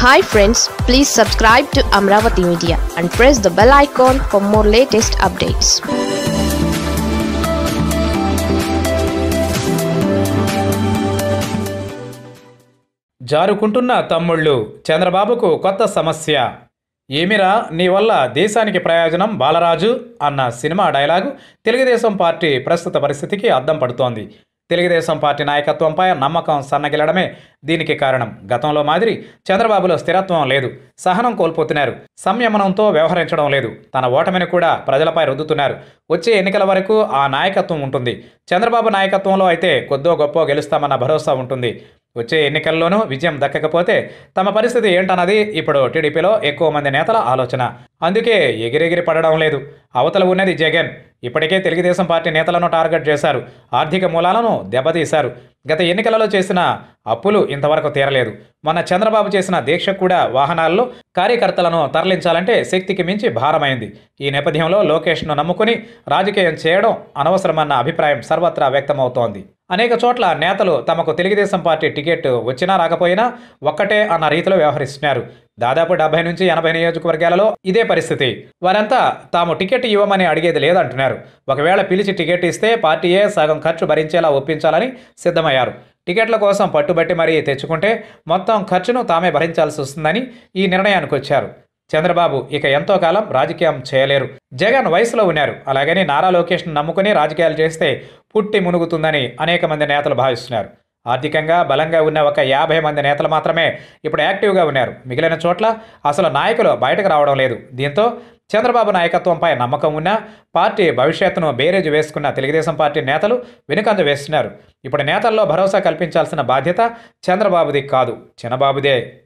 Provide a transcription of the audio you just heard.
hi friends please subscribe to Amaravati media and press the bell icon for more latest updates జారుకుంటున్న తమ్ముళ్ళు చంద్రబాబుకు కొత్త సమస్య ఏమిరా నీ వల్ల దేశానికి ప్రయోజనం బాలరాజు అన్న సినిమా డైలాగు తెలుగుదేశం పార్టీ ప్రస్తుత పరిస్థితికి అద్దం పడుతోంది తెలుగుదేశం పార్టీ నాయకత్వంపై నమ్మకం సన్నగిలడమే దీనికి కారణం గతంలో మాదిరి చంద్రబాబులో స్థిరత్వం లేదు సహనం కోల్పోతున్నారు సంయమనంతో వ్యవహరించడం లేదు తన ఓటమిని కూడా ప్రజలపై రుద్దుతున్నారు వచ్చే ఎన్నికల వరకు ఆ నాయకత్వం ఉంటుంది చంద్రబాబు నాయకత్వంలో అయితే కొద్దో గొప్ప గెలుస్తామన్న భరోసా ఉంటుంది వచ్చే ఎన్నికల్లోనూ విజయం దక్కకపోతే తమ పరిస్థితి ఏంటన్నది ఇప్పుడు టీడీపీలో ఎక్కువ మంది నేతల ఆలోచన అందుకే ఎగిరెగిరి పడడం లేదు అవతల ఉన్నది జగన్ ఇప్పటికే తెలుగుదేశం పార్టీ నేతలను టార్గెట్ చేశారు ఆర్థిక మూలాలను దెబ్బతీశారు గత ఎన్నికలలో చేసిన అప్పులు ఇంతవరకు తీరలేదు మొన్న చంద్రబాబు చేసిన దీక్ష కూడా వాహనాల్లో కార్యకర్తలను తరలించాలంటే శక్తికి మించి భారమైంది ఈ నేపథ్యంలో లోకేష్ను నమ్ముకుని రాజకీయం చేయడం అనవసరమన్న అభిప్రాయం సర్వత్రా వ్యక్తమవుతోంది అనేక చోట్ల నేతలు తమకు తెలుగుదేశం పార్టీ టికెట్ వచ్చినా రాకపోయినా ఒక్కటే అన్న రీతిలో వ్యవహరిస్తున్నారు దాదాపు డెబ్బై నుంచి ఎనభై నియోజకవర్గాలలో ఇదే పరిస్థితి వారంతా తాము టికెట్ ఇవ్వమని అడిగేది లేదంటున్నారు ఒకవేళ పిలిచి టికెట్ ఇస్తే పార్టీయే సగం ఖర్చు భరించేలా ఒప్పించాలని సిద్ధమయ్యారు టికెట్ల కోసం పట్టుబట్టి మరీ తెచ్చుకుంటే మొత్తం ఖర్చును తామే భరించాల్సి వస్తుందని ఈ నిర్ణయానికి వచ్చారు చంద్రబాబు ఇక ఎంతో కాలం రాజకీయం చేయలేరు జగన్ వయసులో ఉన్నారు అలాగని నారా లోకేష్ను నమ్ముకుని రాజకీయాలు చేస్తే పుట్టి మునుగుతుందని అనేక మంది నేతలు భావిస్తున్నారు ఆర్థికంగా బలంగా ఉన్న ఒక యాభై మంది నేతలు మాత్రమే ఇప్పుడు యాక్టివ్గా ఉన్నారు మిగిలిన చోట్ల అసలు నాయకులు బయటకు రావడం లేదు దీంతో చంద్రబాబు నాయకత్వంపై నమ్మకం ఉన్న పార్టీ భవిష్యత్తును బేరేజ్ వేసుకున్న తెలుగుదేశం పార్టీ నేతలు వెనుకంజ వేస్తున్నారు ఇప్పుడు నేతల్లో భరోసా కల్పించాల్సిన బాధ్యత చంద్రబాబుది కాదు చిన్నబాబుదే